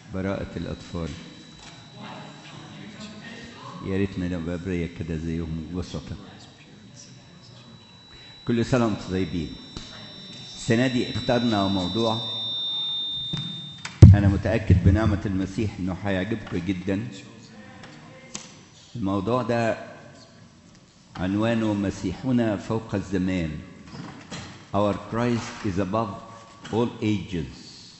براءة الأطفال يا ريتنا نبقى أبرياء كده زيهم وسطا كل سنة وانتم طيبين السنة دي اخترنا موضوع أنا متأكد بنعمة المسيح إنه هيعجبكم جدا الموضوع ده عنوانه مسيحنا فوق الزمان Our Christ is above all ages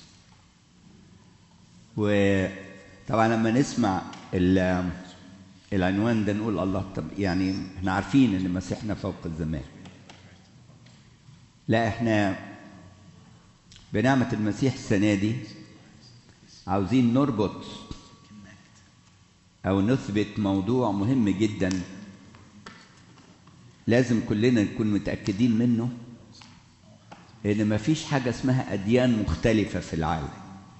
وطبعا لما نسمع العنوان ده نقول الله طب يعني احنا عارفين ان مسيحنا فوق الزمان لا احنا بنعمة المسيح السنة دي عاوزين نربط أو نثبت موضوع مهم جدا لازم كلنا نكون متأكدين منه إن مفيش حاجة اسمها أديان مختلفة في العالم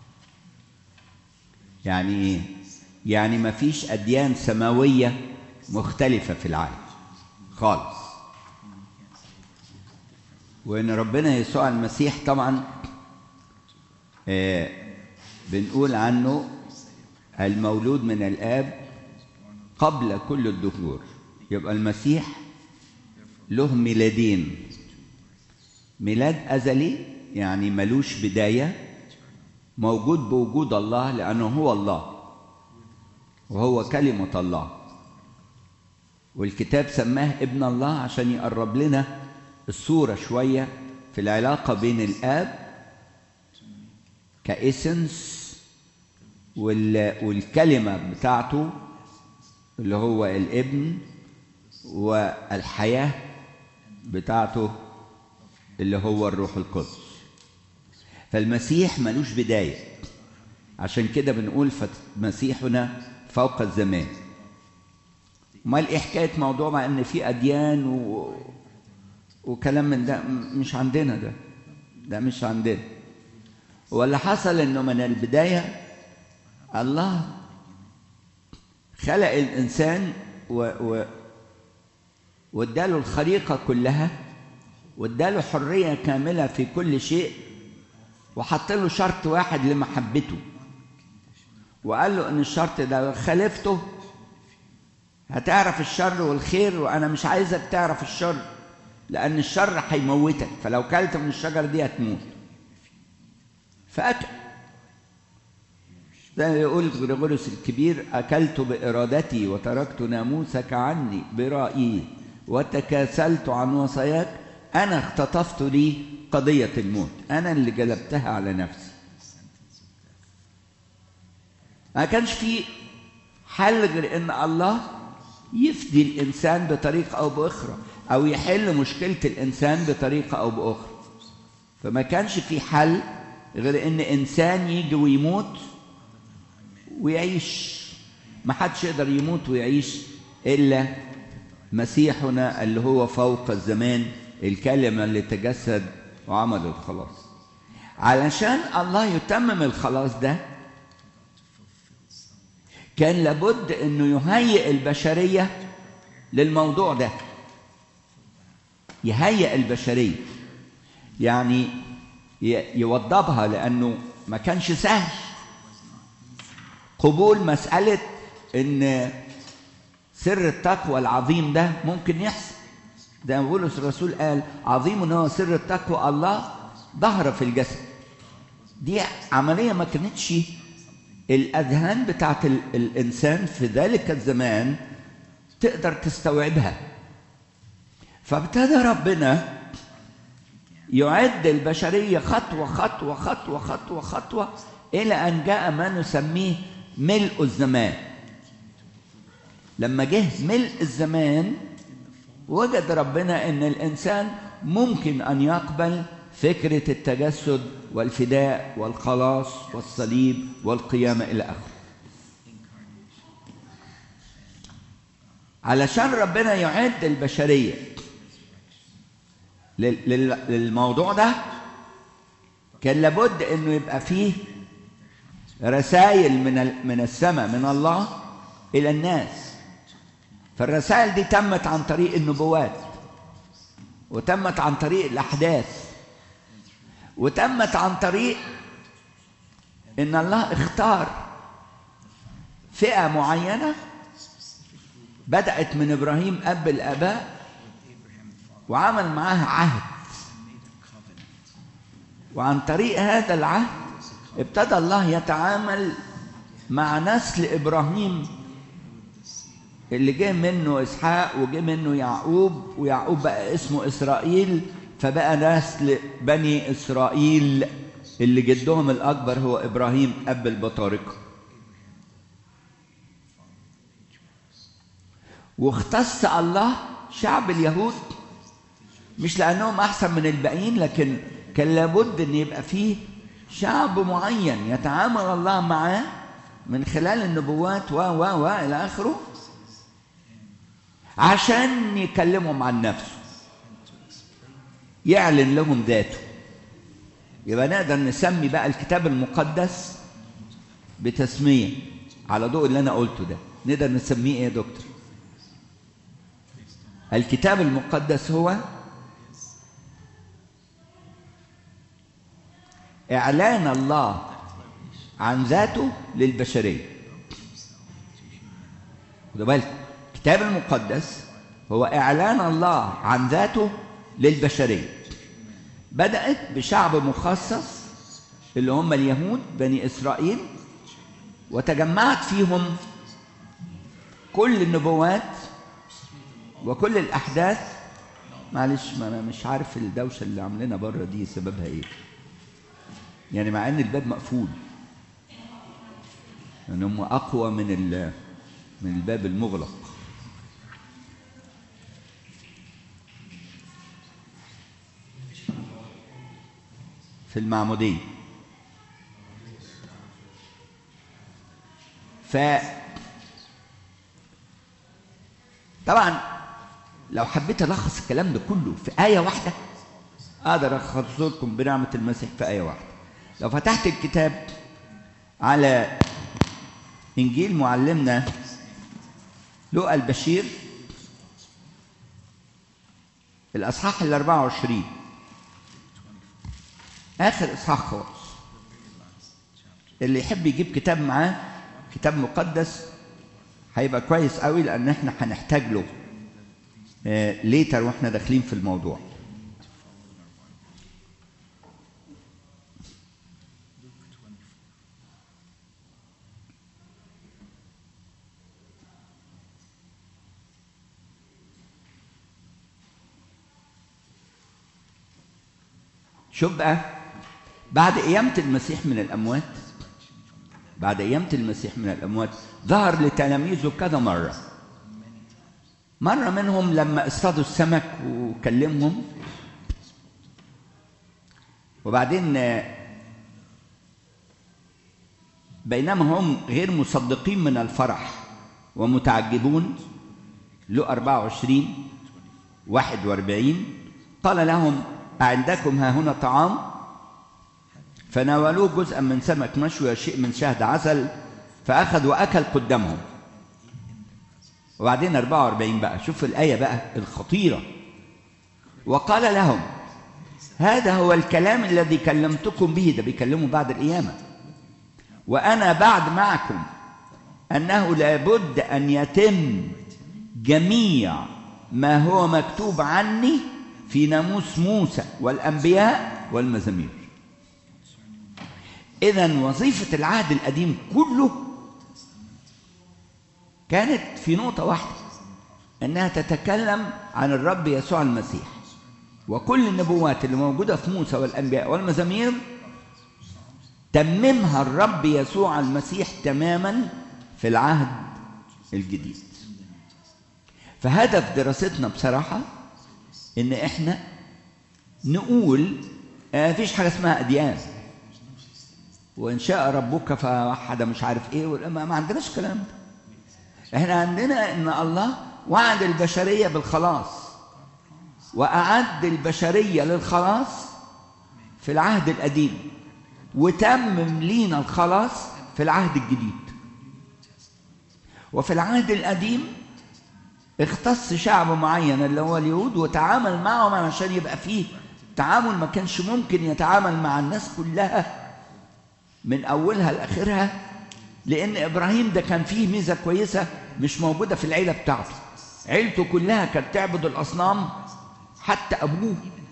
يعني إيه؟ يعني مفيش أديان سماوية مختلفة في العالم خالص وإن ربنا يسوع المسيح طبعا آه بنقول عنه المولود من الآب قبل كل الدهور يبقى المسيح له ميلادين ميلاد أزلي يعني ملوش بداية موجود بوجود الله لأنه هو الله وهو كلمة الله والكتاب سماه ابن الله عشان يقرب لنا الصورة شوية في العلاقة بين الآب كإسنس والكلمة بتاعته اللي هو الابن والحياة بتاعته اللي هو الروح القدس فالمسيح ملوش بداية عشان كده بنقول مسيحنا فوق الزمان امال ايه حكايه موضوع مع ان في اديان و... وكلام من ده مش عندنا ده ده مش عندنا واللي حصل انه من البدايه الله خلق الانسان و... و... واداله الخليقه كلها واداله حريه كامله في كل شيء وحط له شرط واحد لمحبته وقال له ان الشرط ده خالفته هتعرف الشر والخير وانا مش عايزك تعرف الشر لان الشر هيموتك فلو كلت من الشجر دي هتموت فاكل زي ما يقول غريغوريوس الكبير اكلت بارادتي وتركت ناموسك عني برايي وتكاسلت عن وصاياك انا اختطفت لي قضيه الموت انا اللي جلبتها على نفسي ما كانش في حل غير ان الله يفدي الانسان بطريقه او باخرى او يحل مشكله الانسان بطريقه او باخرى فما كانش في حل غير ان انسان يجي ويموت ويعيش ما حدش يقدر يموت ويعيش الا مسيحنا اللي هو فوق الزمان الكلمه اللي تجسد وعمل الخلاص علشان الله يتمم الخلاص ده كان لابد انه يهيئ البشريه للموضوع ده يهيئ البشريه يعني يوضبها لانه ما كانش سهل قبول مساله ان سر التقوى العظيم ده ممكن يحصل ده بولس الرسول قال عظيم هو سر التقوى الله ظهر في الجسد دي عمليه ما كانتش الاذهان بتاعت الانسان في ذلك الزمان تقدر تستوعبها فابتدى ربنا يعد البشريه خطوه خطوه خطوه خطوه خطوه الى ان جاء ما نسميه ملء الزمان لما جه ملء الزمان وجد ربنا ان الانسان ممكن ان يقبل فكره التجسد والفداء والخلاص والصليب والقيامه الى اخره علشان ربنا يعد البشريه للموضوع ده كان لابد انه يبقى فيه رسائل من من السماء من الله الى الناس فالرسائل دي تمت عن طريق النبوات وتمت عن طريق الاحداث وتمت عن طريق ان الله اختار فئه معينه بدات من ابراهيم اب الاباء وعمل معاها عهد وعن طريق هذا العهد ابتدى الله يتعامل مع نسل ابراهيم اللي جه منه اسحاق وجه منه يعقوب ويعقوب بقى اسمه اسرائيل فبقى نسل بني اسرائيل اللي جدهم الاكبر هو ابراهيم اب البطارقه واختص الله شعب اليهود مش لانهم احسن من الباقيين لكن كان لابد ان يبقى فيه شعب معين يتعامل الله معاه من خلال النبوات و و و الى اخره عشان يكلمهم عن نفسه يعلن لهم ذاته يبقى نقدر نسمي بقى الكتاب المقدس بتسمية على ضوء اللي أنا قلته ده نقدر نسميه إيه يا دكتور الكتاب المقدس هو إعلان الله عن ذاته للبشرية خدوا بالكم الكتاب المقدس هو إعلان الله عن ذاته للبشرية بدأت بشعب مخصص اللي هم اليهود بني إسرائيل وتجمعت فيهم كل النبوات وكل الأحداث معلش ما أنا مش عارف الدوشة اللي عاملينها بره دي سببها إيه يعني مع إن الباب مقفول يعني هم أقوى من من الباب المغلق في المعمودية ف طبعا لو حبيت الخص الكلام ده كله في آية واحدة أقدر ألخصه لكم بنعمة المسيح في آية واحدة لو فتحت الكتاب على إنجيل معلمنا لوقا البشير الأصحاح ال 24 آخر إصحاح خالص اللي يحب يجيب كتاب معاه كتاب مقدس هيبقى كويس قوي لأن احنا هنحتاج له آه ليتر واحنا داخلين في الموضوع شوف بقى بعد قيامة المسيح من الأموات بعد قيامة المسيح من الأموات ظهر لتلاميذه كذا مرة مرة منهم لما اصطادوا السمك وكلمهم وبعدين بينما هم غير مصدقين من الفرح ومتعجبون لو 24 41 قال لهم أعندكم ها هنا طعام فناولوه جزءا من سمك مشوي وشيء من شهد عسل فأخذ وأكل قدامهم وبعدين 44 بقى شوف الآية بقى الخطيرة وقال لهم هذا هو الكلام الذي كلمتكم به ده بيكلموا بعد القيامة وأنا بعد معكم أنه لابد أن يتم جميع ما هو مكتوب عني في ناموس موسى والأنبياء والمزامير إذا وظيفة العهد القديم كله كانت في نقطة واحدة أنها تتكلم عن الرب يسوع المسيح وكل النبوات اللي موجودة في موسى والأنبياء والمزامير تممها الرب يسوع المسيح تماما في العهد الجديد فهدف دراستنا بصراحة إن إحنا نقول مفيش حاجة اسمها أديان وإن شاء ربك فوحد مش عارف إيه ما عندناش الكلام ده إحنا عندنا إن الله وعد البشرية بالخلاص وأعد البشرية للخلاص في العهد القديم وتمم لينا الخلاص في العهد الجديد وفي العهد القديم اختص شعب معين اللي هو اليهود وتعامل معهم عشان يبقى فيه تعامل ما كانش ممكن يتعامل مع الناس كلها من اولها لاخرها لان ابراهيم ده كان فيه ميزه كويسه مش موجوده في العيله بتاعته عيلته كلها كانت تعبد الاصنام حتى ابوه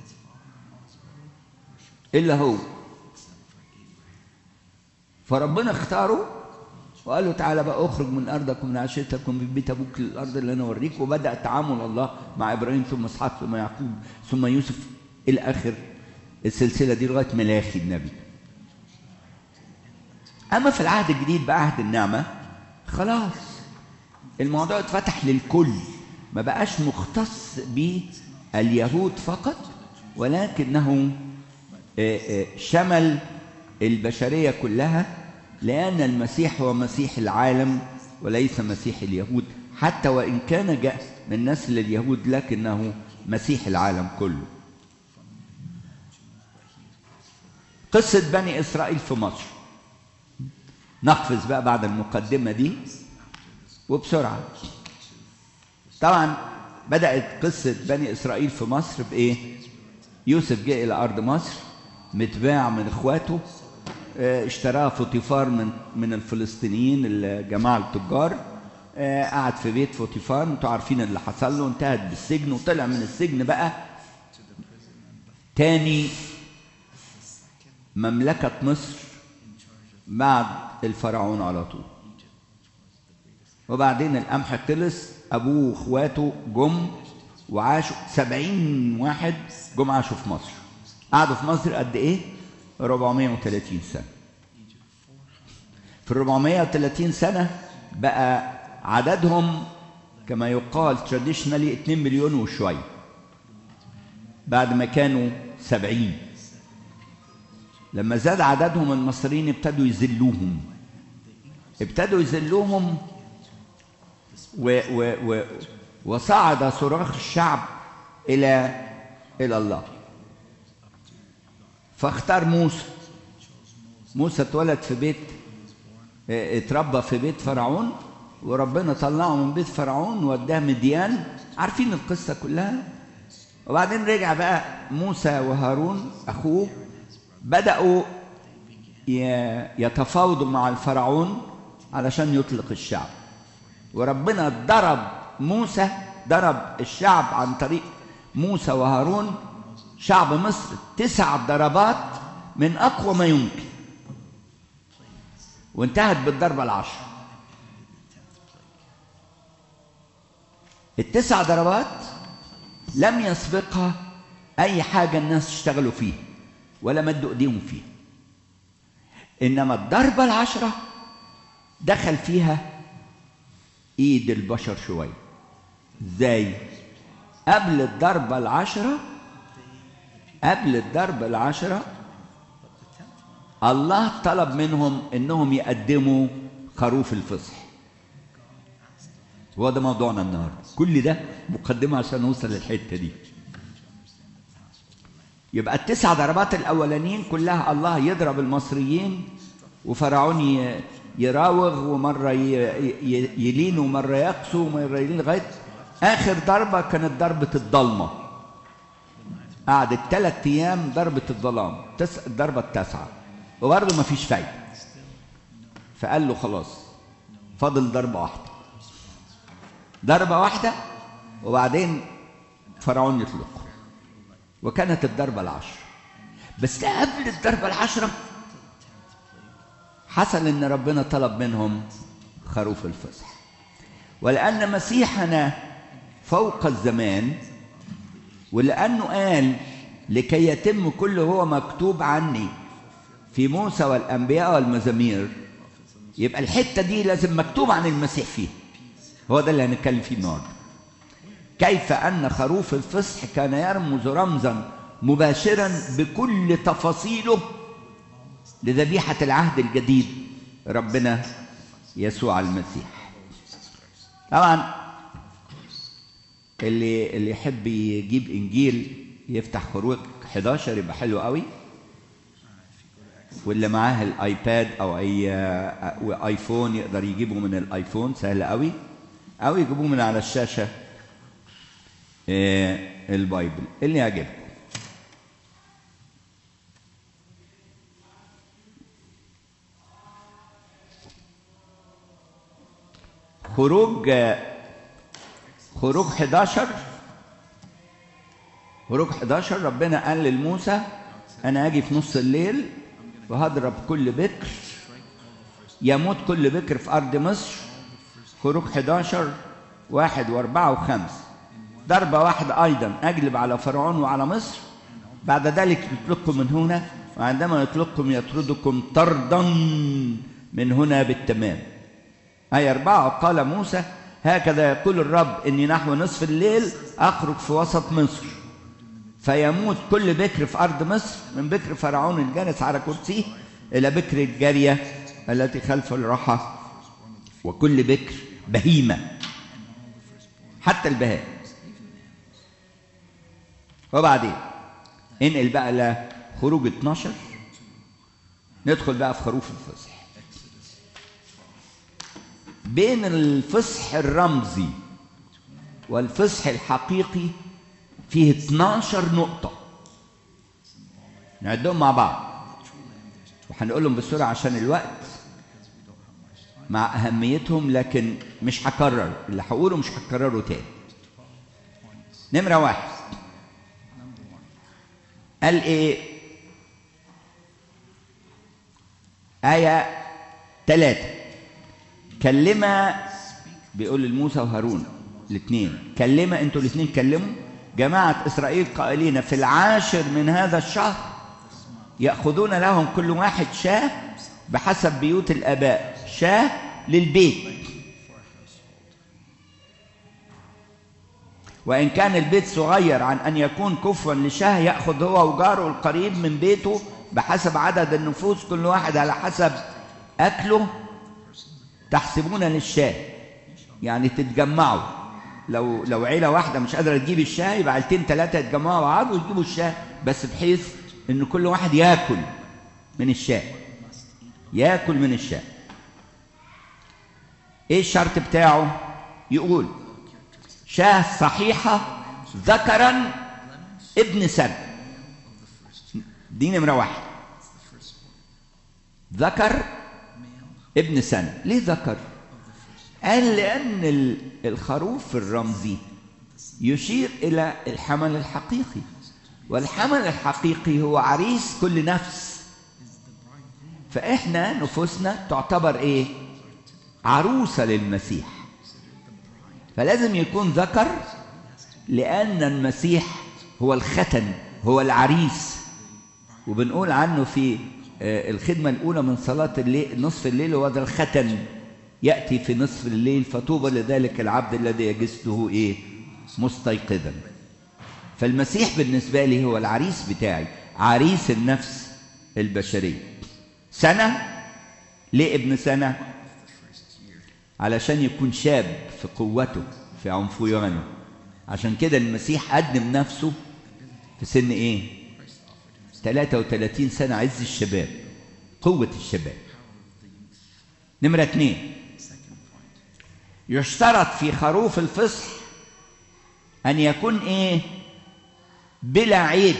الا هو فربنا اختاره وقال له تعالى بقى اخرج من ارضك ومن عشيرتك ومن بيت ابوك للارض اللي انا اوريك وبدا تعامل الله مع ابراهيم ثم اسحاق ثم يعقوب ثم يوسف الى اخر السلسله دي لغايه ملاخي النبي اما في العهد الجديد بقى عهد النعمه خلاص الموضوع اتفتح للكل ما بقاش مختص باليهود فقط ولكنه شمل البشريه كلها لان المسيح هو مسيح العالم وليس مسيح اليهود حتى وان كان جاء من نسل اليهود لكنه مسيح العالم كله قصه بني اسرائيل في مصر نقفز بقى بعد المقدمه دي وبسرعه طبعا بدات قصه بني اسرائيل في مصر بايه يوسف جاء الى ارض مصر متباع من اخواته اشتراه فوتيفار من من الفلسطينيين الجماعه التجار قعد في بيت فوتيفار انتوا عارفين اللي حصل له انتهت بالسجن وطلع من السجن بقى تاني مملكه مصر بعد الفرعون على طول وبعدين القمح خلص ابوه واخواته جم وعاشوا سبعين واحد جم عاشوا في مصر قعدوا في مصر قد ايه 430 سنة في ال 430 سنة بقى عددهم كما يقال تراديشنالي 2 مليون وشوية بعد ما كانوا 70 لما زاد عددهم المصريين ابتدوا يذلوهم ابتدوا يذلوهم و و و وصعد صراخ الشعب إلى إلى الله فاختار موسى موسى اتولد في بيت اتربى في بيت فرعون وربنا طلعه من بيت فرعون ووداه مديان عارفين القصه كلها وبعدين رجع بقى موسى وهارون اخوه بداوا يتفاوضوا مع الفرعون علشان يطلق الشعب وربنا ضرب موسى ضرب الشعب عن طريق موسى وهارون شعب مصر تسع ضربات من اقوى ما يمكن وانتهت بالضربه العشر التسع ضربات لم يسبقها اي حاجه الناس اشتغلوا فيها ولا مدوا ايديهم فيها انما الضربه العشره دخل فيها ايد البشر شويه ازاي قبل الضربه العشره قبل الضربة العشرة الله طلب منهم انهم يقدموا خروف الفصح هو ده موضوعنا النهارده كل ده مقدمة عشان نوصل للحتة دي يبقى التسع ضربات الاولانيين كلها الله يضرب المصريين وفرعون يراوغ ومره يلين ومره يقسو ومره يلين لغايه اخر ضربه كانت ضربه الضلمه قعدت ثلاث ايام ضربه الظلام تس... الضربه التاسعه وبرضه ما فيش فايده فقال له خلاص فاضل ضربه واحده ضربه واحده وبعدين فرعون يطلقه وكانت الضربه العشر بس قبل الضربه العشره حصل ان ربنا طلب منهم خروف الفصح ولان مسيحنا فوق الزمان ولأنه قال لكي يتم كل هو مكتوب عني في موسى والأنبياء والمزامير يبقى الحتة دي لازم مكتوب عن المسيح فيها هو ده اللي هنتكلم فيه النهارده كيف أن خروف الفصح كان يرمز رمزا مباشرا بكل تفاصيله لذبيحة العهد الجديد ربنا يسوع المسيح طبعا اللي اللي يحب يجيب انجيل يفتح خروج 11 يبقى حلو قوي واللي معاه الايباد او اي ايفون يقدر يجيبه من الايفون سهل قوي او يجيبوه من على الشاشه البايبل اللي يعجبكم خروج خروج 11 خروج 11 ربنا قال لموسى انا اجي في نص الليل وهضرب كل بكر يموت كل بكر في ارض مصر خروج 11 واحد واربعة وخمسة ضربة واحدة أيضا أجلب على فرعون وعلى مصر بعد ذلك يطلقكم من هنا وعندما يطلقكم يطردكم طردا من هنا بالتمام آية أربعة قال موسى هكذا يقول الرب إني نحو نصف الليل أخرج في وسط مصر فيموت كل بكر في أرض مصر من بكر فرعون الجالس على كرسيه إلى بكر الجارية التي خلف الرحى وكل بكر بهيمة حتى البهائم وبعدين انقل بقى لخروج 12 ندخل بقى في خروف الفصح بين الفصح الرمزي والفصح الحقيقي فيه 12 نقطة نعدهم مع بعض وهنقولهم بسرعة عشان الوقت مع أهميتهم لكن مش هكرر اللي هقوله مش هكرره تاني نمرة واحد قال إيه آية ثلاثة كلمة بيقول لموسى وهارون الاثنين كلمة انتوا الاثنين كلموا جماعة إسرائيل قائلين في العاشر من هذا الشهر يأخذون لهم كل واحد شاه بحسب بيوت الآباء شاه للبيت وإن كان البيت صغير عن أن يكون كفوا لشاه يأخذ هو وجاره القريب من بيته بحسب عدد النفوس كل واحد على حسب أكله تحسبون للشاه يعني تتجمعوا لو لو عيله واحده مش قادره تجيب الشاه يبقى عيلتين ثلاثه يتجمعوا مع بعض ويجيبوا الشاه بس بحيث ان كل واحد ياكل من الشاه ياكل من الشاه ايه الشرط بتاعه يقول شاه صحيحه ذكرا ابن سنه دي نمره واحد ذكر ابن سنه ليه ذكر قال لأن الخروف الرمزي يشير إلى الحمل الحقيقي والحمل الحقيقي هو عريس كل نفس فإحنا نفوسنا تعتبر إيه؟ عروسة للمسيح فلازم يكون ذكر لأن المسيح هو الختن هو العريس وبنقول عنه في الخدمة الأولى من صلاة الليل نصف الليل هو ده الختن يأتي في نصف الليل فطوبى لذلك العبد الذي يجسته إيه مستيقظا فالمسيح بالنسبة لي هو العريس بتاعي عريس النفس البشرية سنة ليه ابن سنة علشان يكون شاب في قوته في عنفوانه عشان كده المسيح قدم نفسه في سن ايه 33 سنة عز الشباب قوة الشباب نمرة اثنين يشترط في خروف الفصح أن يكون إيه بلا عيب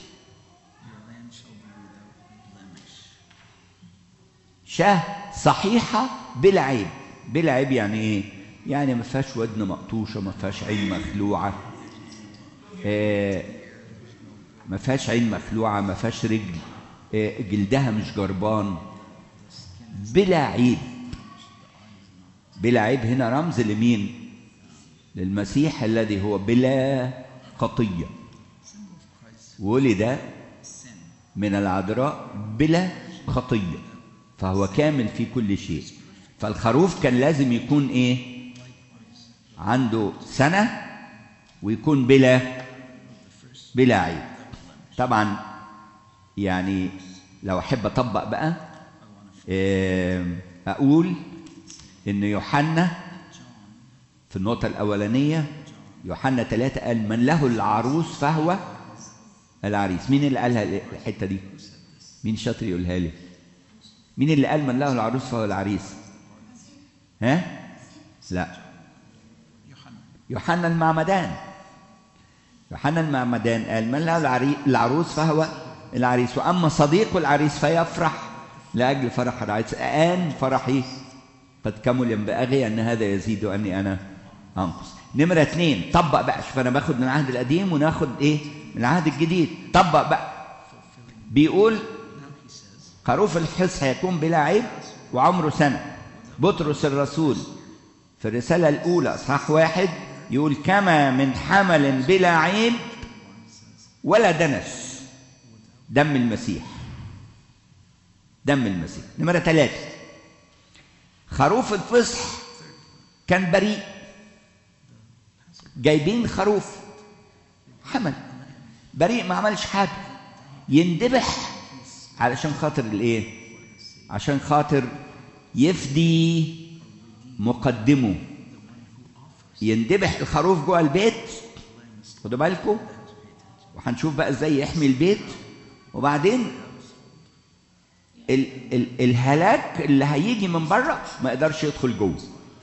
شاه صحيحة بلا عيب بلا عيب يعني إيه يعني ما فيهاش ودن مقطوشة ما فيهاش عين مخلوعة آه ما فيهاش عين مخلوعة ما فيهاش رجل آه جلدها مش جربان بلا عيب بلا عيب هنا رمز لمين للمسيح الذي هو بلا خطية ولد من العذراء بلا خطية فهو كامل في كل شيء فالخروف كان لازم يكون ايه عنده سنة ويكون بلا بلا عيب طبعا يعني لو احب اطبق بقى اقول ان يوحنا في النقطة الأولانية يوحنا ثلاثة قال من له العروس فهو العريس مين اللي قالها الحتة دي مين شاطر يقولها لي مين اللي قال من له العروس فهو العريس ها لا يوحنا المعمدان يوحنا المعمدان قال من له العروس فهو العريس وأما صديق العريس فيفرح لأجل فرح العريس آن فرحي قد كمل ينبغي ان هذا يزيد واني انا انقص نمره اثنين طبق بقى شوف انا باخد من العهد القديم وناخد ايه من العهد الجديد طبق بقى بيقول خروف الحصح يكون بلا عيب وعمره سنه بطرس الرسول في الرساله الاولى اصحاح واحد يقول كما من حمل بلا عيب ولا دنس دم المسيح دم المسيح نمرة ثلاثة خروف الفصح كان بريء جايبين خروف حمل بريء ما عملش حاجة يندبح علشان خاطر الايه عشان خاطر يفدي مقدمه يندبح الخروف جوه البيت خدوا بالكم وهنشوف بقى ازاي يحمي البيت وبعدين ال ال الهلاك اللي هيجي من بره ما يقدرش يدخل جوه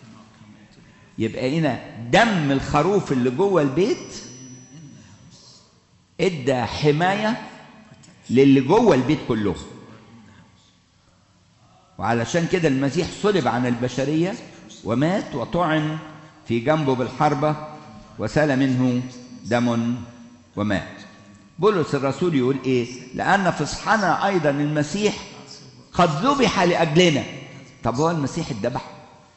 يبقى هنا دم الخروف اللي جوه البيت ادى حمايه للي جوه البيت كلهم وعلشان كده المسيح صلب عن البشريه ومات وطعن في جنبه بالحربه وسال منه دم ومات بولس الرسول يقول ايه لان فصحنا ايضا المسيح قد ذبح لاجلنا طب هو المسيح اتذبح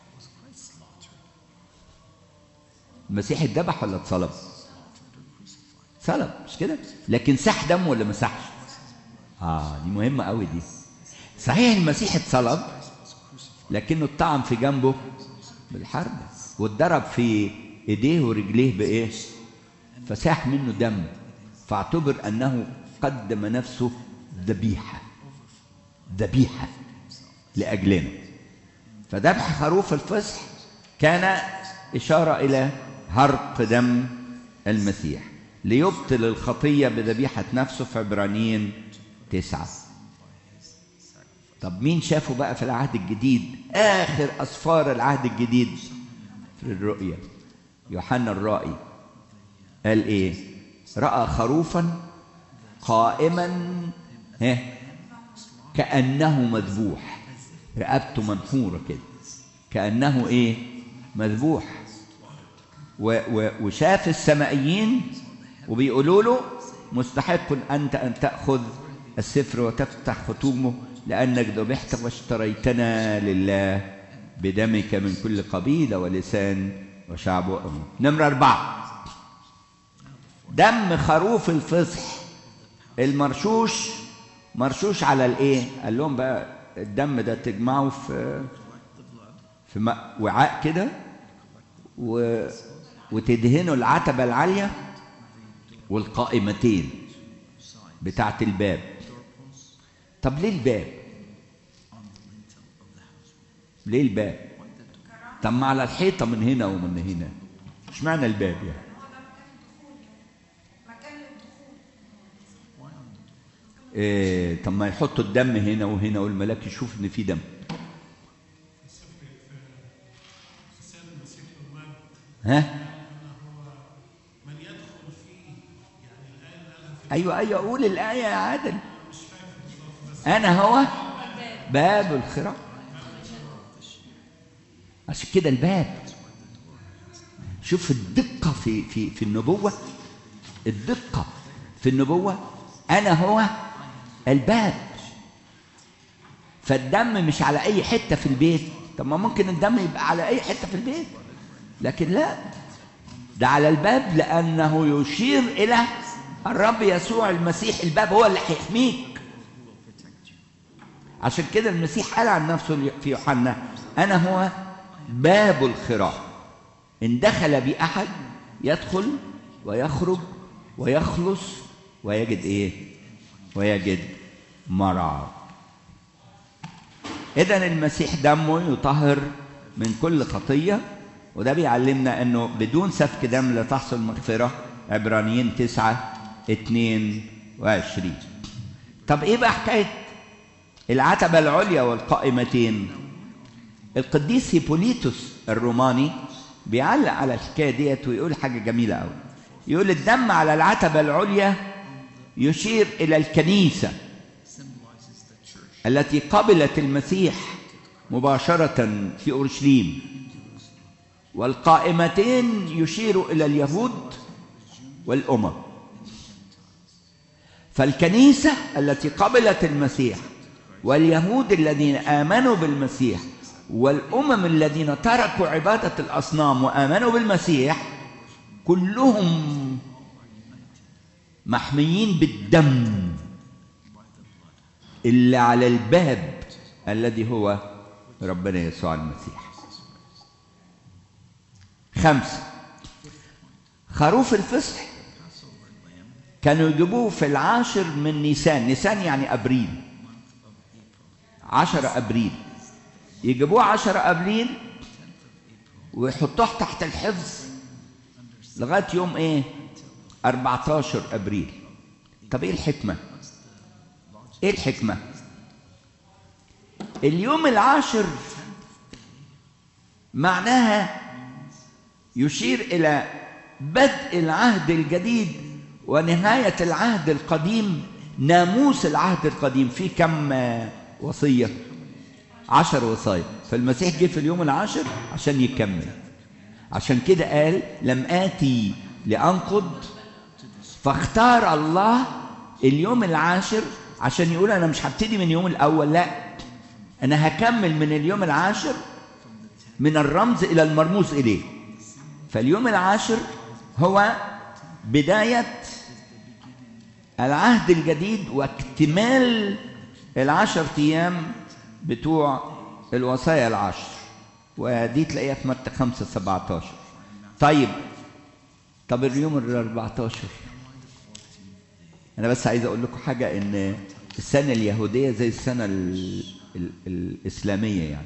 المسيح اتذبح ولا اتصلب صلب مش كده لكن سح دم ولا ما سحش اه دي مهمه قوي دي صحيح المسيح اتصلب لكنه اتطعم في جنبه بالحرب واتضرب في ايديه ورجليه بايه فساح منه دم فاعتبر انه قدم نفسه ذبيحه ذبيحه لاجلنا فذبح خروف الفصح كان اشاره الى هرق دم المسيح ليبطل الخطيه بذبيحه نفسه في عبرانيين تسعه طب مين شافه بقى في العهد الجديد اخر اسفار العهد الجديد في الرؤيا يوحنا الرائي قال ايه راى خروفا قائما ها كانه مذبوح رقبته منحوره كده كانه ايه مذبوح و و وشاف السمائيين وبيقولوا له مستحق انت ان تاخذ السفر وتفتح ختومه لانك ذبحت واشتريتنا لله بدمك من كل قبيله ولسان وشعب وأمة نمرة أربعة دم خروف الفصح المرشوش مرشوش على الايه؟ قال لهم بقى الدم ده تجمعه في في وعاء كده و وتدهنوا العتبة العالية والقائمتين بتاعت الباب طب ليه الباب؟ ليه الباب؟ طب ما على الحيطة من هنا ومن هنا اشمعنى الباب يعني؟ إيه طب ما يحطوا الدم هنا وهنا والملاك يشوف ان في دم ها من يدخل فيه يعني الآية اللي قالها في ايوه ايوه قول الايه يا عادل انا هو باب الخراء عشان كده الباب شوف الدقه في في في النبوه الدقه في النبوه انا هو الباب فالدم مش على اي حته في البيت طب ما ممكن الدم يبقى على اي حته في البيت لكن لا ده على الباب لانه يشير الى الرب يسوع المسيح الباب هو اللي هيحميك عشان كده المسيح قال عن نفسه في يوحنا انا هو باب الخراء ان دخل بي احد يدخل ويخرج ويخلص ويجد ايه ويجد مرعى اذا المسيح دمه يطهر من كل خطيه وده بيعلمنا انه بدون سفك دم لا تحصل مغفره عبرانيين 9 22 طب ايه بقى حكايه العتبه العليا والقائمتين القديس هيبوليتوس الروماني بيعلق على الحكايه ديت ويقول حاجه جميله قوي يقول الدم على العتبه العليا يشير الى الكنيسه التي قبلت المسيح مباشرة في أورشليم والقائمتين يشير إلى اليهود والأمم فالكنيسة التي قبلت المسيح واليهود الذين آمنوا بالمسيح والأمم الذين تركوا عبادة الأصنام وآمنوا بالمسيح كلهم محميين بالدم اللي على الباب الذي هو ربنا يسوع المسيح خمسة خروف الفصح كانوا يجيبوه في العاشر من نيسان نيسان يعني أبريل عشر أبريل يجيبوه عشر أبريل ويحطوه تحت الحفظ لغاية يوم إيه 14 أبريل طب إيه الحكمة إيه الحكمة اليوم العاشر معناها يشير إلى بدء العهد الجديد ونهاية العهد القديم ناموس العهد القديم في كم وصية عشر وصايا فالمسيح جه في اليوم العاشر عشان يكمل عشان كده قال لم آتي لأنقض فاختار الله اليوم العاشر عشان يقول أنا مش هبتدي من اليوم الأول لا أنا هكمل من اليوم العاشر من الرمز إلى المرموز إليه فاليوم العاشر هو بداية العهد الجديد واكتمال العشر أيام بتوع الوصايا العشر ودي تلاقيها في متى 5 17 طيب طب اليوم ال 14 أنا بس عايز أقول لكم حاجة إن السنة اليهودية زي السنة ال ال الإسلامية يعني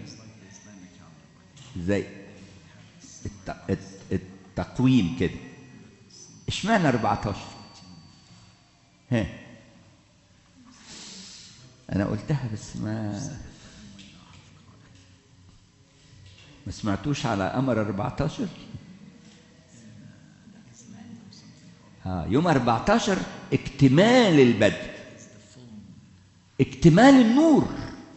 زي الت... التقويم كده اشمعنى 14 ها انا قلتها بس ما ما سمعتوش على قمر 14 ها يوم 14 اكتمال البدء اكتمال النور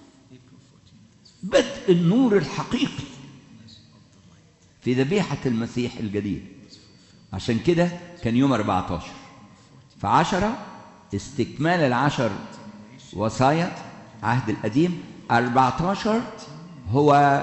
بدء النور الحقيقي في ذبيحة المسيح الجديد عشان كده كان يوم 14 فعشرة استكمال العشر وصايا عهد القديم 14 هو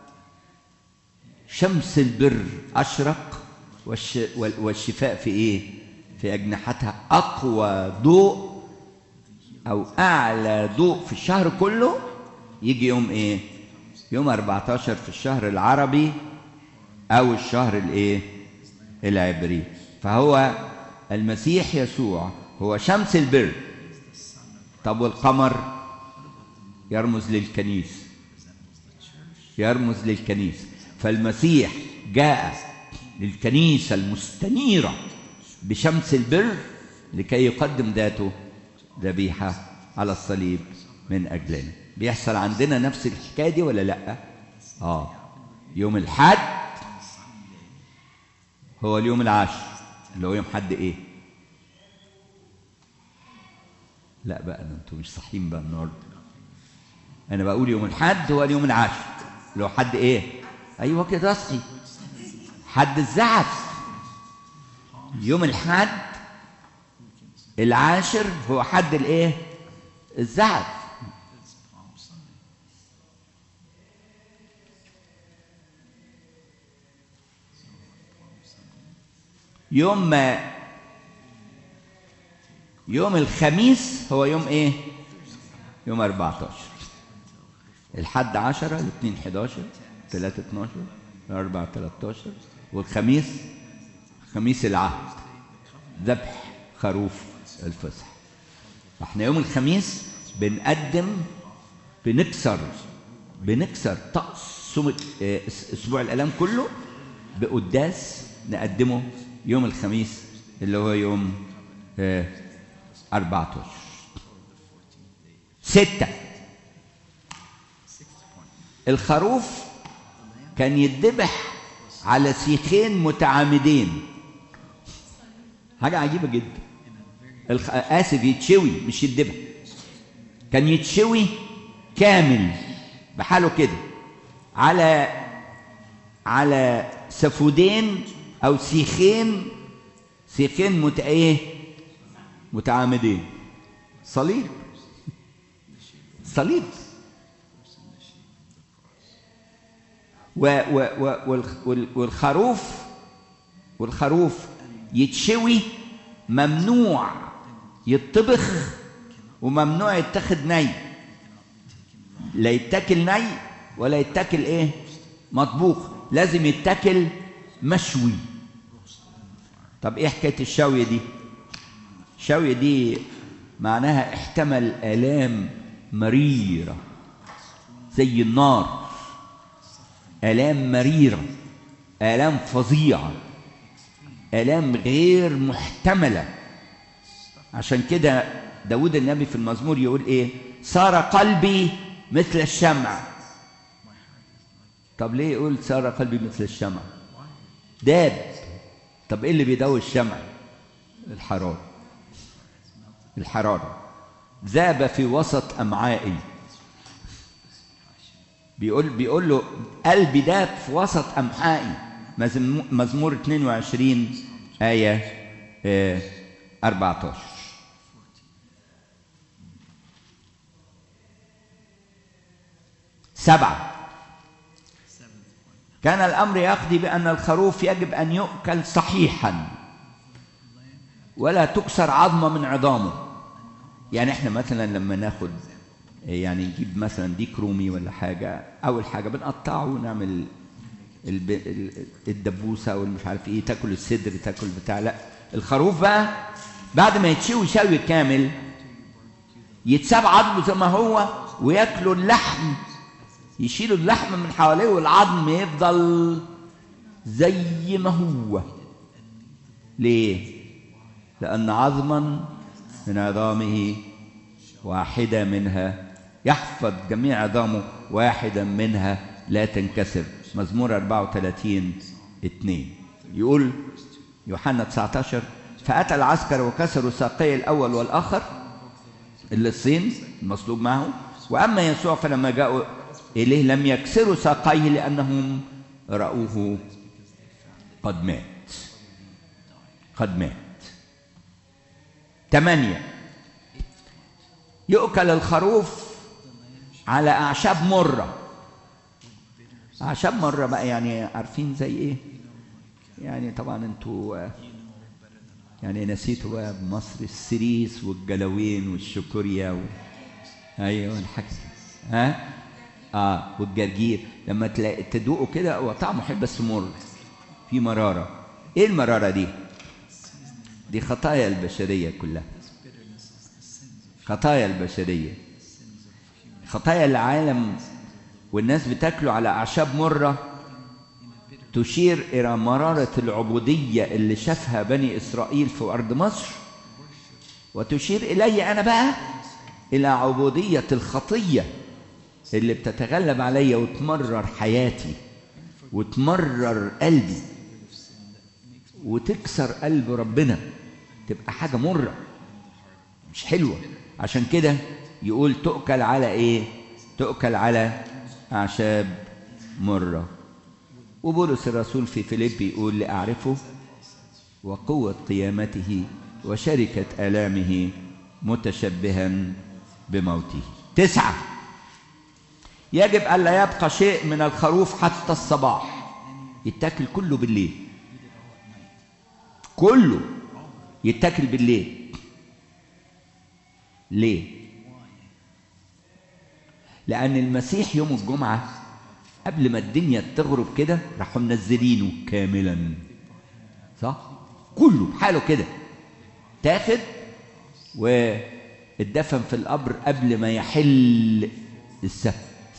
شمس البر أشرق والش والشفاء في إيه؟ في أجنحتها أقوى ضوء أو أعلى ضوء في الشهر كله يجي يوم إيه؟ يوم 14 في الشهر العربي أو الشهر الإيه؟ العبري فهو المسيح يسوع هو شمس البر طب والقمر يرمز للكنيسة يرمز للكنيسة فالمسيح جاء للكنيسة المستنيرة بشمس البر لكي يقدم ذاته ذبيحة على الصليب من أجلنا بيحصل عندنا نفس الحكاية دي ولا لأ؟ آه يوم الحد هو اليوم العاشر اللي هو يوم حد ايه لا بقى ده انتوا مش صاحيين بقى النهارده انا بقول يوم الحد هو اليوم العاشر اللي هو حد ايه ايوه كده اصحي حد الزعف يوم الحد العاشر هو حد الايه الزعف يوم ما يوم الخميس هو يوم ايه يوم 14 الحد 10 الاثنين 11 3 12 الاربع 13 والخميس خميس العهد ذبح خروف الفصح احنا يوم الخميس بنقدم بنكسر بنكسر طقس اسبوع الالام كله بقداس نقدمه يوم الخميس اللي هو يوم آه 14 ستة الخروف كان يتذبح على سيخين متعامدين حاجة عجيبة جدا الخ... آسف يتشوي مش يتذبح كان يتشوي كامل بحاله كده على على سفودين او سيخين سيخين مت ايه متعامدين صليب صليب و و و والخ- وال- والخروف والخروف يتشوي ممنوع يطبخ وممنوع يتاخد ني لا يتاكل ني ولا يتاكل ايه مطبوخ لازم يتاكل مشوي طب ايه حكايه الشوي دي الشوي دي معناها احتمل الام مريره زي النار الام مريره الام فظيعه الام غير محتمله عشان كده داود النبي في المزمور يقول ايه صار قلبي مثل الشمع طب ليه يقول صار قلبي مثل الشمع داب طب ايه اللي بيدوي الشمع الحراره الحراره ذاب في وسط امعائي بيقول بيقول له قلبي داب في وسط امعائي مزم- مزمور 22 ايه آه، 14 سبعه كان الامر يقضي بان الخروف يجب ان يؤكل صحيحا ولا تكسر عظمه من عظامه يعني احنا مثلا لما ناخد يعني نجيب مثلا ديك رومي ولا حاجه اول حاجه بنقطعه ونعمل الب... ال- الدبوسه والمش عارف ايه تاكل الصدر تاكل بتاع لا الخروف بقى بعد ما يتشوي شوي كامل يتساب عظمه زي ما هو وياكلوا اللحم يشيلوا اللحم من حواليه والعظم يفضل زي ما هو ليه لأن عظما من عظامه واحدة منها يحفظ جميع عظامه واحدا منها لا تنكسر مزمور 34 2 يقول يوحنا 19 فأتى العسكر وكسروا ساقي الأول والآخر اللصين المصلوب معه وأما يسوع فلما جاءوا إليه لم يكسروا ساقيه لأنهم رأوه قد مات قد مات ثمانية يؤكل الخروف على أعشاب مرة أعشاب مرة بقى يعني عارفين زي إيه يعني طبعا انتوا آه، يعني نسيتوا بقى بمصر السريس والجلاوين والشكوريا و... ايوه الحاجة ها اه والجرجير لما تلاقي تدوقه كده هو طعمه حلو بس مر في مراره ايه المراره دي دي خطايا البشريه كلها خطايا البشريه خطايا العالم والناس بتاكله على اعشاب مره تشير الى مراره العبوديه اللي شافها بني اسرائيل في ارض مصر وتشير الي انا بقى الى عبوديه الخطيه اللي بتتغلب عليا وتمرر حياتي وتمرر قلبي وتكسر قلب ربنا تبقى حاجه مره مش حلوه عشان كده يقول تؤكل على ايه تؤكل على اعشاب مره وبولس الرسول في فيليب يقول لاعرفه وقوه قيامته وشركه الامه متشبها بموته تسعه يجب ألا يبقى شيء من الخروف حتى الصباح يتاكل كله بالليل كله يتاكل بالليل ليه لأن المسيح يوم الجمعة قبل ما الدنيا تغرب كده راحوا منزلينه كاملا صح كله بحاله كده تاخد واتدفن في القبر قبل ما يحل السبت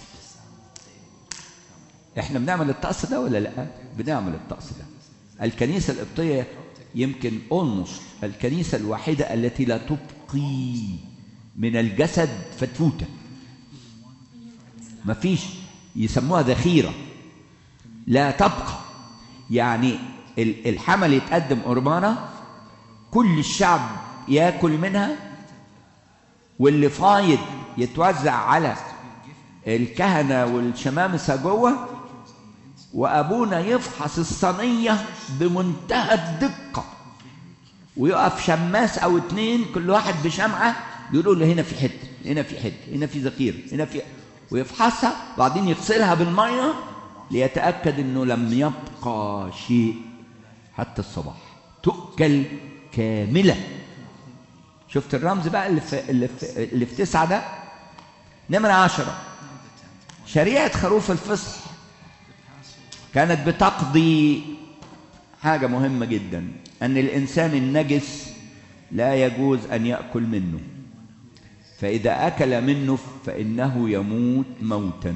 احنا بنعمل الطقس ده ولا لا بنعمل الطقس ده الكنيسة القبطية يمكن اولموست الكنيسة الوحيدة التي لا تبقي من الجسد فتفوتة مفيش يسموها ذخيرة لا تبقى يعني ال- الحمل يتقدم قربانة كل الشعب ياكل منها واللي فايض يتوزع على الكهنة والشمامسة جوه وأبونا يفحص الصينية بمنتهى الدقة ويقف شماس أو اتنين كل واحد بشمعة يقولوا له هنا في حتة هنا في حتة هنا في ذخيرة هنا في ويفحصها وبعدين يغسلها بالمية ليتأكد إنه لم يبقى شيء حتى الصباح تؤكل كاملة شفت الرمز بقى اللي في, اللي في, اللي في تسعة ده نمرة عشرة شريعة خروف الفصح كانت بتقضي حاجة مهمة جدا أن الإنسان النجس لا يجوز أن يأكل منه فإذا أكل منه فإنه يموت موتا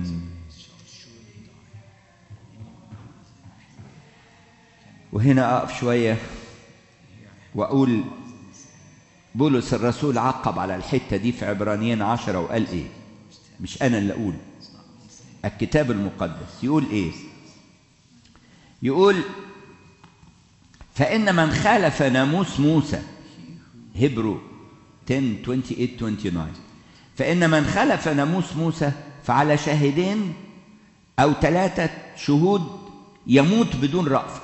وهنا أقف شوية وأقول بولس الرسول عقب على الحتة دي في عبرانيين عشرة وقال إيه مش أنا اللي أقول الكتاب المقدس يقول إيه يقول فإن من خالف ناموس موسى هبرو 10 28 29 فإن من خالف ناموس موسى فعلى شاهدين أو ثلاثة شهود يموت بدون رأفة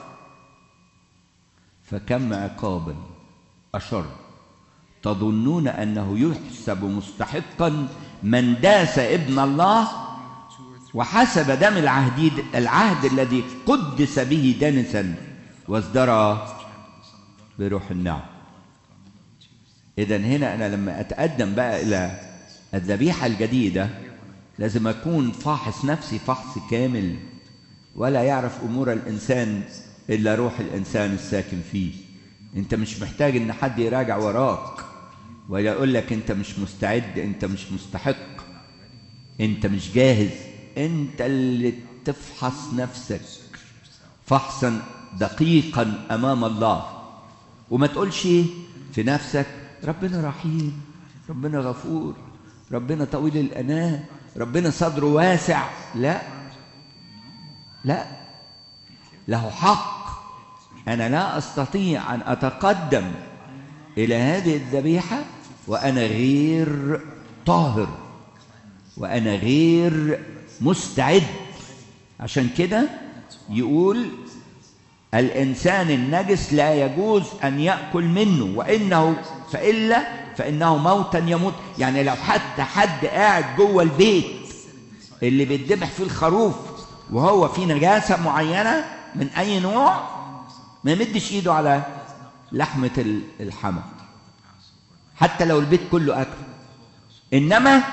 فكم عقابا أشر تظنون أنه يحسب مستحقا من داس ابن الله وحسب دم العهد العهد الذي قدس به دنسا وازدرى بروح النعم إذا هنا أنا لما أتقدم بقى إلى الذبيحة الجديدة لازم أكون فاحص نفسي فحص كامل ولا يعرف أمور الإنسان إلا روح الإنسان الساكن فيه أنت مش محتاج إن حد يراجع وراك ولا يقول لك أنت مش مستعد أنت مش مستحق أنت مش جاهز أنت اللي تفحص نفسك فحصا دقيقا أمام الله وما تقولش في نفسك ربنا رحيم ربنا غفور ربنا طويل الأناة ربنا صدره واسع لا لا له حق أنا لا أستطيع أن أتقدم إلى هذه الذبيحة وأنا غير طاهر وأنا غير مستعد عشان كده يقول الإنسان النجس لا يجوز أن يأكل منه وإنه فإلا فإنه موتا يموت يعني لو حتى حد قاعد جوه البيت اللي بيتذبح فيه الخروف وهو في نجاسة معينة من أي نوع ما يمدش إيده على لحمة الحمى حتى لو البيت كله أكل إنما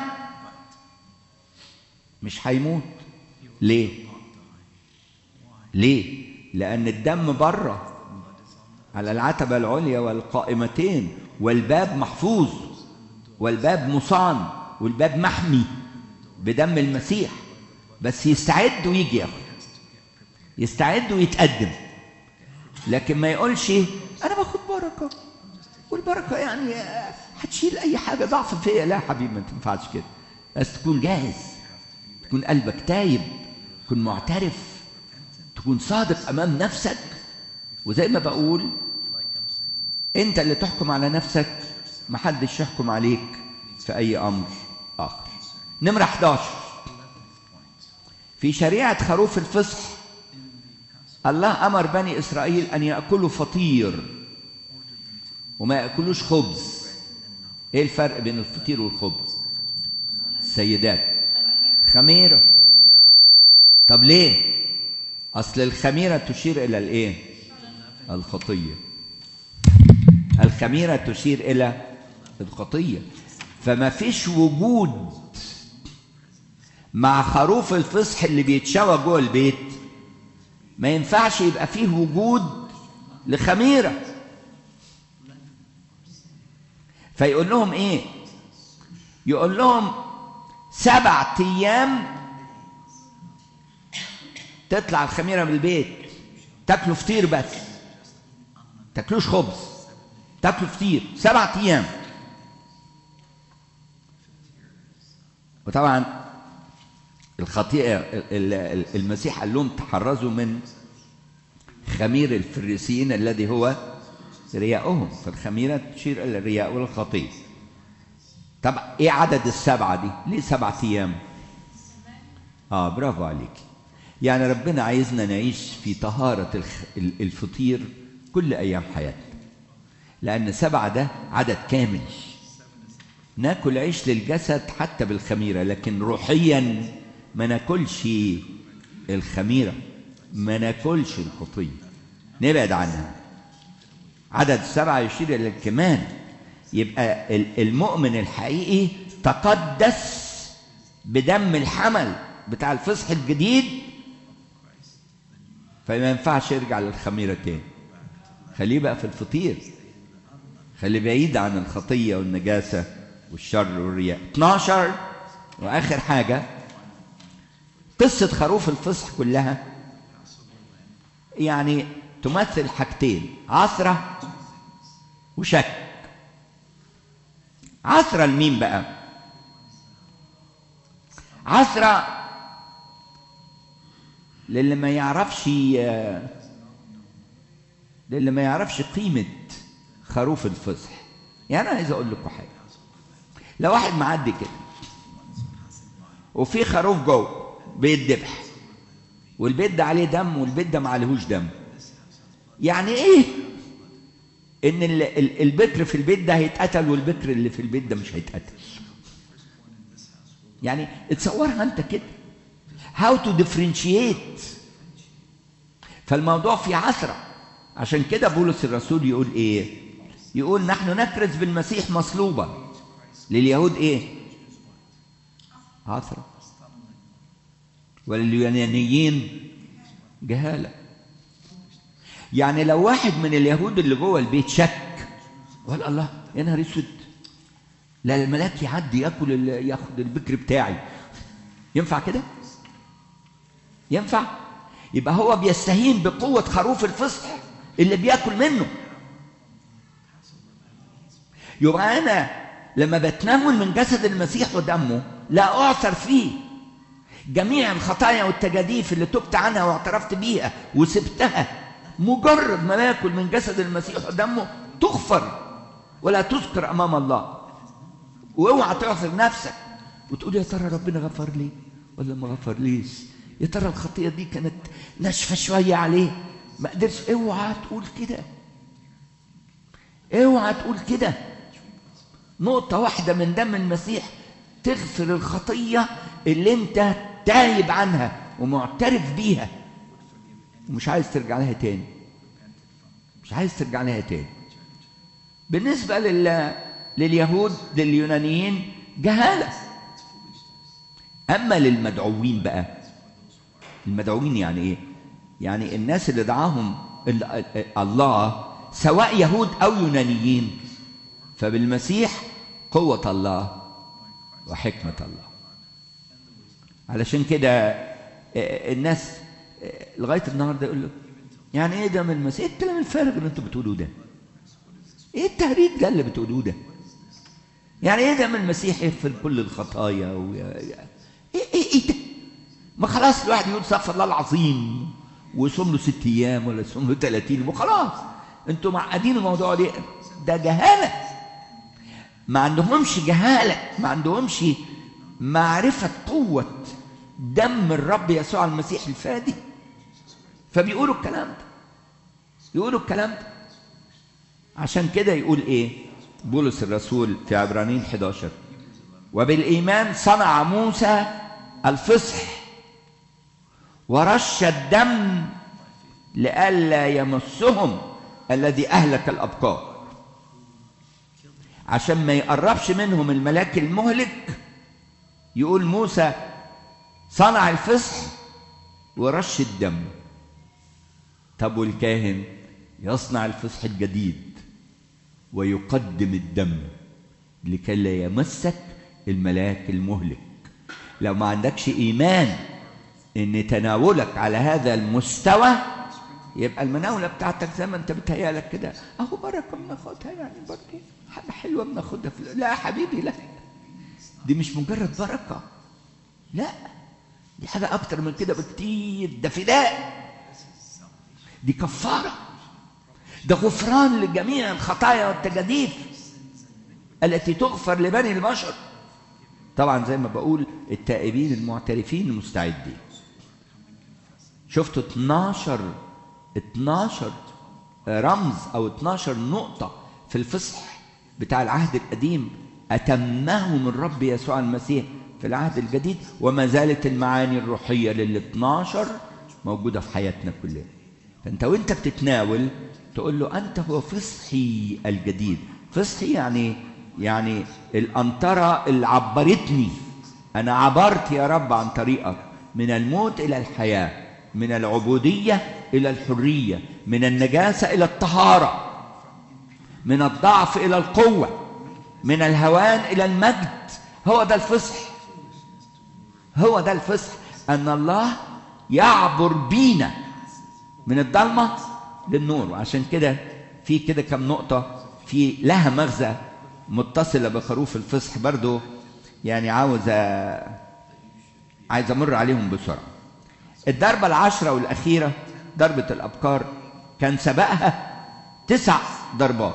مش هيموت ليه؟ ليه؟ لأن الدم بره على العتبة العليا والقائمتين والباب محفوظ والباب مصان والباب محمي بدم المسيح بس يستعد ويجي ياخد يستعد ويتقدم لكن ما يقولش انا باخد بركه والبركه يعني هتشيل اي حاجه ضعف فيا لا يا حبيبي ما تنفعش كده بس تكون جاهز تكون قلبك تايب تكون معترف تكون صادق امام نفسك وزي ما بقول انت اللي تحكم على نفسك محدش يحكم عليك في اي امر اخر نمره 11 في شريعه خروف الفصح الله امر بني اسرائيل ان ياكلوا فطير وما ياكلوش خبز ايه الفرق بين الفطير والخبز السيدات خميره طب ليه اصل الخميره تشير الى الايه الخطيه الخميره تشير الى الخطيه فما فيش وجود مع خروف الفصح اللي بيتشوى جوه البيت ما ينفعش يبقى فيه وجود لخميره فيقول لهم ايه يقول لهم سبع ايام تطلع الخميره من البيت تاكلوا فطير بس تاكلوش خبز تاكلوا فطير سبع ايام وطبعا الخطيئه المسيح قال لهم تحرزوا من خمير الفريسيين الذي هو رياؤهم فالخميره تشير الى الرياء والخطيه طب ايه عدد السبعه دي ليه سبعه ايام اه برافو عليك يعني ربنا عايزنا نعيش في طهارة الخ- ال- الفطير كل أيام حياتنا لأن سبعة ده عدد كامل ناكل عيش للجسد حتى بالخميرة لكن روحيا ما ناكلش الخميرة ما ناكلش الخطية نبعد عنها عدد سبعة يشير إلى الكمال يبقى ال- المؤمن الحقيقي تقدس بدم الحمل بتاع الفصح الجديد فما ينفعش يرجع للخميرة تاني خليه بقى في الفطير خليه بعيد عن الخطية والنجاسة والشر والرياء 12 وآخر حاجة قصة خروف الفصح كلها يعني تمثل حاجتين عثرة وشك عثرة لمين بقى عثرة للي ما يعرفش للي ما يعرفش قيمة خروف الفصح يعني أنا عايز أقول لكم حاجة لو واحد معدي كده وفي خروف جوه بيتذبح والبيت ده عليه دم والبيت ده ما عليهوش دم يعني ايه ان ال- ال- البكر في البيت ده هيتقتل والبكر اللي في البيت ده مش هيتقتل يعني اتصورها انت كده how to differentiate فالموضوع في عثرة عشان كده بولس الرسول يقول ايه يقول نحن نكرز بالمسيح مصلوبا لليهود ايه عثرة ولليونانيين جهالة يعني لو واحد من اليهود اللي جوه البيت شك وقال الله يا نهار اسود لا الملاك يعدي ياكل ال- ياخد البكر بتاعي ينفع كده؟ ينفع؟ يبقى هو بيستهين بقوة خروف الفصح اللي بياكل منه يبقى أنا لما بتناول من جسد المسيح ودمه لا أعثر فيه جميع الخطايا والتجاديف اللي تبت عنها واعترفت بيها وسبتها مجرد ما باكل من جسد المسيح ودمه تغفر ولا تذكر امام الله واوعى تعثر نفسك وتقول يا ترى ربنا غفر لي ولا ما غفرليش يا ترى الخطيه دي كانت ناشفه شويه عليه ما قدرش اوعى تقول كده اوعى تقول كده نقطة واحدة من دم المسيح تغفر الخطية اللي انت تايب عنها ومعترف بيها ومش عايز ترجع لها تاني مش عايز ترجع لها تاني بالنسبة لل... لليهود لليونانيين جهالة أما للمدعوين بقى المدعوين يعني إيه؟ يعني الناس اللي دعاهم ال- الله سواء يهود أو يونانيين فبالمسيح قوة الله وحكمة الله علشان كده آه، الناس آه، لغاية النهاردة يقول لك يعني ايه ده من المسيح ايه الكلام الفارغ اللي انتوا بتقولوه ده ايه التهريج ده اللي بتقولوه ده يعني ايه ده من المسيح يغفر كل الخطايا و... ايه ايه ايه ده ما خلاص الواحد يقول استغفر الله العظيم ويصوم له ست ايام ولا يصوم له 30 وخلاص انتوا معقدين الموضوع ليه ده جهاله ما عندهمش جهاله ما عندهمش معرفه قوه دم الرب يسوع المسيح الفادي فبيقولوا الكلام ده يقولوا الكلام ده عشان كده يقول ايه بولس الرسول في عبرانيين 11 وبالايمان صنع موسى الفصح ورش الدم لئلا يمسهم الذي اهلك الابقار عشان ما يقربش منهم الملاك المهلك يقول موسى صنع الفصح ورش الدم طب والكاهن يصنع الفصح الجديد ويقدم الدم لكي لا يمسك الملاك المهلك لو ما عندكش ايمان ان تناولك على هذا المستوى يبقى المناوله بتاعتك زي ما انت بتهيالك كده اهو بركه بناخدها يعني برضه حاجه حلوه بناخدها في لا يا حبيبي لا دي مش مجرد بركه لا دي حاجه اكتر من كده بكتير ده فداء دي كفاره ده غفران لجميع الخطايا والتجاديف التي تغفر لبني البشر طبعا زي ما بقول التائبين المعترفين المستعدين شفتوا 12 12 رمز او 12 نقطة في الفصح بتاع العهد القديم أتمهم الرب يسوع المسيح في العهد الجديد وما زالت المعاني الروحية لل 12 موجودة في حياتنا كلنا فأنت وأنت بتتناول تقول له أنت هو فصحي الجديد فصحي يعني يعني الأنطرة اللي عبرتني أنا عبرت يا رب عن طريقك من الموت إلى الحياة من العبودية إلى الحرية من النجاسة إلى الطهارة من الضعف إلى القوة من الهوان إلى المجد هو ده الفصح هو ده الفصح أن الله يعبر بينا من الضلمة للنور وعشان كده في كده كم نقطة في لها مغزى متصلة بخروف الفصح برضو يعني عاوز عايز أمر عليهم بسرعة الضربة العشرة والأخيرة ضربة الأبكار كان سبقها تسع ضربات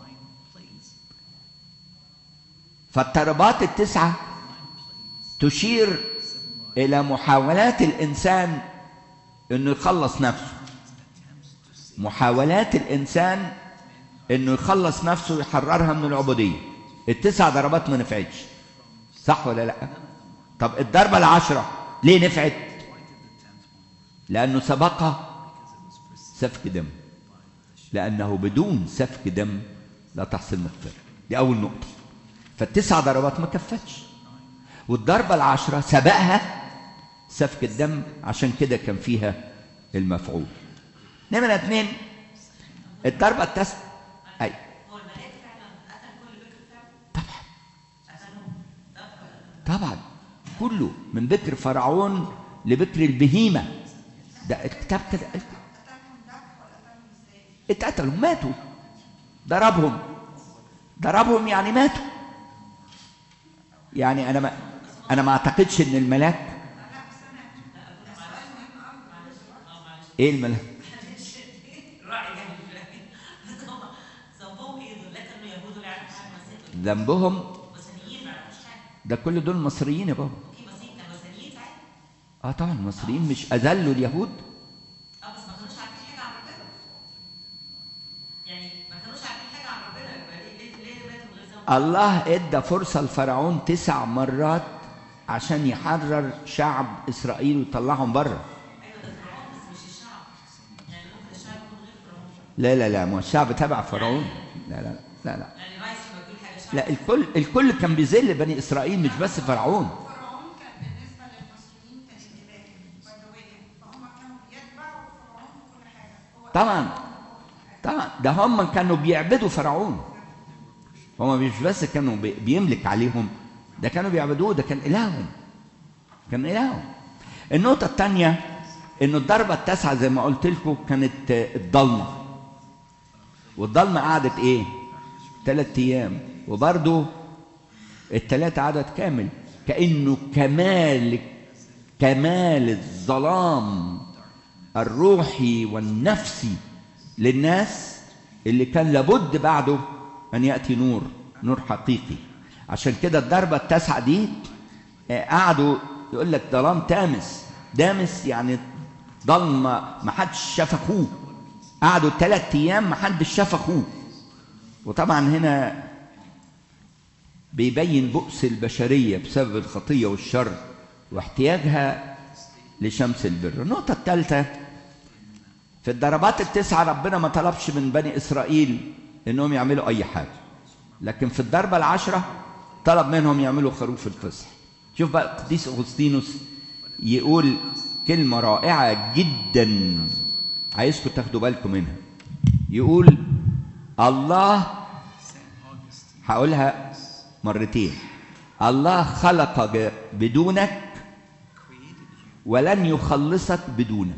فالضربات التسعة تشير إلى محاولات الإنسان إنه يخلص نفسه محاولات الإنسان إنه يخلص نفسه ويحررها من العبودية التسع ضربات ما نفعتش صح ولا لأ؟ طب الضربة العشرة ليه نفعت؟ لأنه سبقها سفك دم لأنه بدون سفك دم لا تحصل مغفرة دي أول نقطة فالتسع ضربات ما كفتش والضربة العشرة سبقها سفك الدم عشان كده كان فيها المفعول نمرة اتنين الضربة التاسعة أي هو الملاك فعلا قتل كل بكر فعلا طبعا قتلهم ده طبعا كله من بكر فرعون لبكر البهيمة ده الكتاب كده اتقتلوا ماتوا ضربهم ضربهم يعني ماتوا يعني انا ما انا ما اعتقدش ان الملاك ايه الملاك راعي جامد هم ذنبهم ايه دول لا كانوا يهود ولا يعرفوا حاجه مسيحيين ذنبهم وثنيين ما يعرفوش حاجه ده كل دول مصريين يا بابا في مسيحيين كانوا وثنيين ساعتها اه طبعا المصريين مش اذلوا اليهود اه بس ما كانوش عارفين حاجه عن ربنا يعني ما كانوش عارفين حاجه عن ربنا يبقى ليه ليه ليه ماتوا من غير ذنب الله ادى فرصة لفرعون تسع مرات عشان يحرر شعب اسرائيل ويطلعهم بره ايوه ده فرعون بس مش الشعب يعني ممكن الشعب يكون غير فرعون لا لا لا ما هو الشعب تبع فرعون لا لا لا لا يعني رايس لما يقول حاجه شعب لا الكل الكل كان بيذل بني اسرائيل مش بس فرعون فرعون كان بالنسبة للمصريين كان إلهي بدويا فهم كانوا بيتبعوا فرعون في كل حاجة هو طبعا طبعا ده هم كانوا بيعبدوا فرعون هم مش بس كانوا بي- بيملك عليهم ده كانوا بيعبدوه ده كان إلههم كان إلههم النقطة الثانية إنه الضربة التاسعة زي ما قلت لكم كانت آه، الضلمة والضلمة قعدت إيه؟ ثلاث أيام وبرضه الثلاثة عدد كامل كأنه كمال كمال الظلام الروحي والنفسي للناس اللي كان لابد بعده أن يأتي نور نور حقيقي عشان كده الضربة التاسعة دي آه، قعدوا يقول لك ظلام تامس دامس يعني ضلمة ما حدش شاف أخوه قعدوا ثلاث أيام ما حدش شاف أخوه وطبعا هنا بيبين بؤس البشرية بسبب الخطية والشر واحتياجها لشمس البر النقطة الثالثة في الضربات التسعة ربنا ما طلبش من بني إسرائيل إنهم يعملوا أي حاجة لكن في الضربة العشرة طلب منهم يعملوا خروف الفصح شوف بقى القديس أغسطينوس يقول كلمة رائعة جدا عايزكم تاخدوا بالكم منها يقول الله هقولها مرتين الله خلق ج- بدونك ولن يخلصك بدونك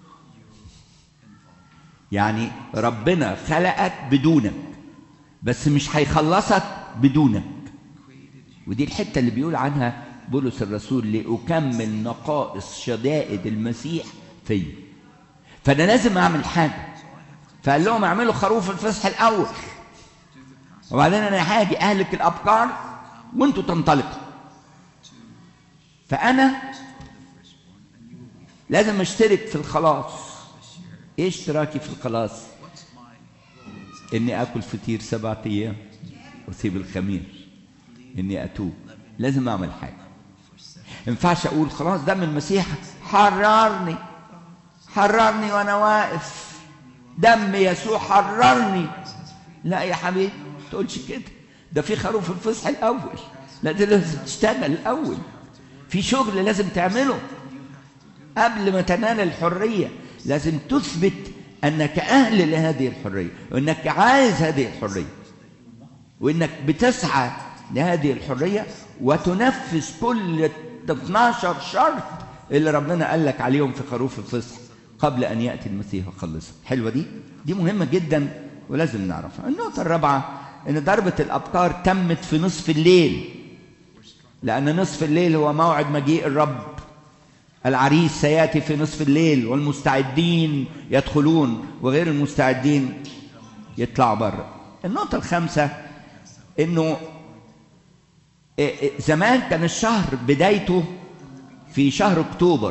يعني ربنا خلقك بدونك بس مش هيخلصك بدونك ودي الحتة اللي بيقول عنها بولس الرسول لأكمل نقائص شدائد المسيح فيا فأنا لازم أعمل حاجة فقال لهم اعملوا خروف الفصح الأول وبعدين أنا هاجي أهلك الأبكار وأنتوا تنطلقوا فانا لازم اشترك في الخلاص ايه اشتراكي في الخلاص اني اكل فطير سبعة ايام واسيب الخمير اني اتوب لازم اعمل حاجه ما ينفعش اقول خلاص دم المسيح حررني حررني وانا واقف دم يسوع حررني لا يا حبيبي ما تقولش كده ده في خروف الفصح الاول لا ده لازم تشتغل الاول في شغل لازم تعمله قبل ما تنال الحريه لازم تثبت انك اهل لهذه الحريه وانك عايز هذه الحريه وانك بتسعى لهذه الحريه وتنفذ كل ال 12 شرط اللي ربنا قال لك عليهم في خروف الفصح قبل ان ياتي المسيح ويخلصك حلوه دي دي مهمه جدا ولازم نعرفها النقطه الرابعه ان ضربه الابكار تمت في نصف الليل لان نصف الليل هو موعد مجيء الرب العريس سياتي في نصف الليل والمستعدين يدخلون وغير المستعدين يطلعوا بره النقطه الخامسه انه زمان كان الشهر بدايته في شهر اكتوبر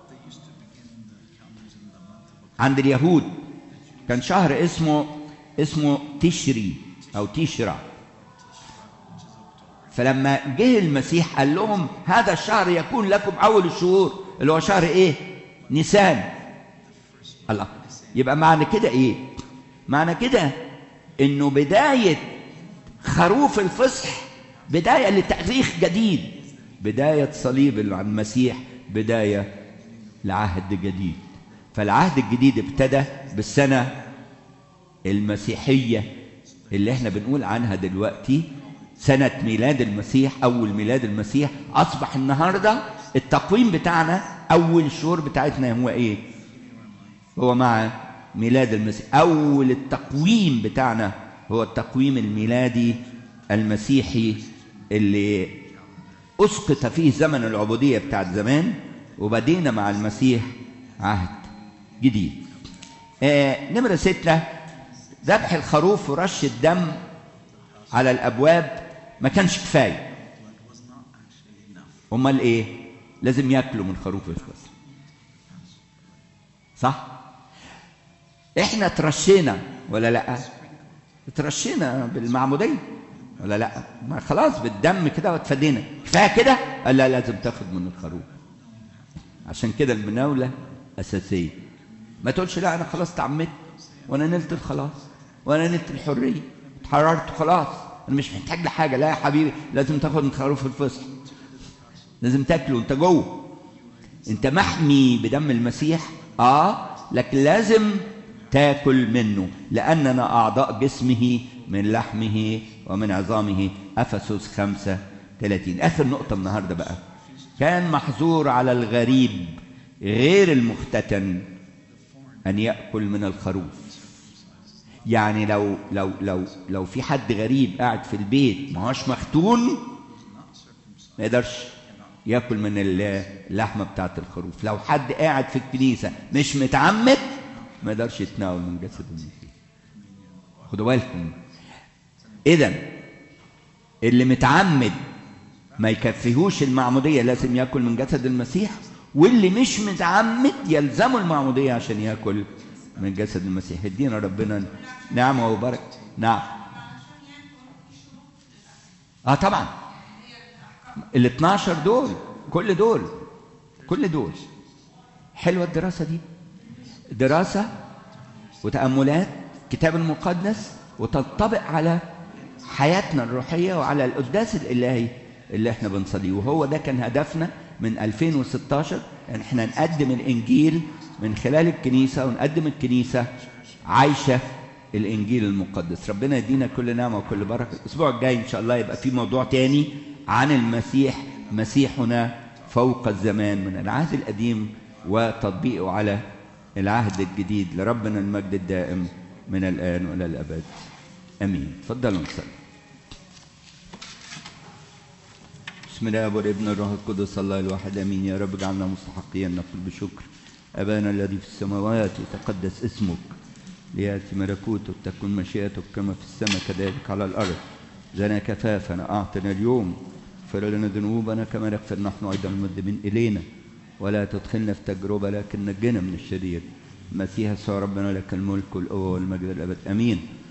عند اليهود كان شهر اسمه اسمه تشري او تشرع فلما جه المسيح قال لهم هذا الشهر يكون لكم اول الشهور اللي هو شهر ايه نيسان الله يبقى معنى كده ايه معنى كده انه بدايه خروف الفصح بدايه لتاريخ جديد بدايه صليب المسيح بدايه لعهد جديد فالعهد الجديد ابتدى بالسنه المسيحيه اللي احنا بنقول عنها دلوقتي سنة ميلاد المسيح أول ميلاد المسيح أصبح النهاردة التقويم بتاعنا أول الشهور بتاعتنا هو إيه؟ هو مع ميلاد المسيح أول التقويم بتاعنا هو التقويم الميلادي المسيحي اللي أسقط فيه زمن العبودية بتاعت زمان وبدينا مع المسيح عهد جديد آه نمرة ستة ذبح الخروف ورش الدم على الابواب ما كانش كفايه امال ايه لازم ياكلوا من خروف الفصل صح احنا اترشينا ولا لا اترشينا بالمعموديه ولا لا ما خلاص بالدم كده واتفدينا كفايه كده قال لا لازم تاخد من الخروف عشان كده المناوله اساسيه ما تقولش لا انا خلاص تعمدت وانا نلت الخلاص وانا نلت الحريه اتحررت خلاص انا مش محتاج لحاجه لا يا حبيبي لازم تاخد من خروف الفصح لازم تاكله انت جوه انت محمي بدم المسيح اه لكن لازم تاكل منه لاننا اعضاء جسمه من لحمه ومن عظامه افسس خمسة 30 اخر نقطه النهارده بقى كان محظور على الغريب غير المختتن ان ياكل من الخروف يعني لو لو لو لو في حد غريب قاعد في البيت ما هوش مختون ما يقدرش ياكل من اللحمه بتاعت الخروف لو حد قاعد في الكنيسه مش متعمد ما يقدرش يتناول من جسد المسيح خدوا بالكم اذا اللي متعمد ما يكفيهوش المعموديه لازم ياكل من جسد المسيح واللي مش متعمد يلزمه المعموديه عشان ياكل من جسد المسيح ادينا ربنا نعمه وبركه نعم اه طبعا ال 12 دول كل دول كل دول حلوه الدراسه دي دراسه وتاملات كتاب المقدس وتنطبق على حياتنا الروحيه وعلى القداس الالهي اللي احنا بنصليه وهو ده كان هدفنا من 2016 ان احنا نقدم الانجيل من خلال الكنيسة ونقدم الكنيسة عايشة الإنجيل المقدس ربنا يدينا كل نعمة وكل بركة الأسبوع الجاي إن شاء الله يبقى في موضوع تاني عن المسيح مسيحنا فوق الزمان من العهد القديم وتطبيقه على العهد الجديد لربنا المجد الدائم من الآن وإلى الأبد آمين تفضلوا نصلي بسم الله والابن والروح القدس الله الواحد امين يا رب اجعلنا مستحقين نقول بشكر ابانا الذي في السماوات يتقدس اسمك لياتي ملكوتك تكن مشيئتك كما في السماء كذلك على الارض زنا كفافنا اعطنا اليوم اغفر لنا ذنوبنا كما نغفر نحن أيضا المذنبين إلينا ولا تدخلنا في تجربة لكن نجنا من الشرير مسيح يسوع ربنا لك الملك والقوة والمجد الأبد أمين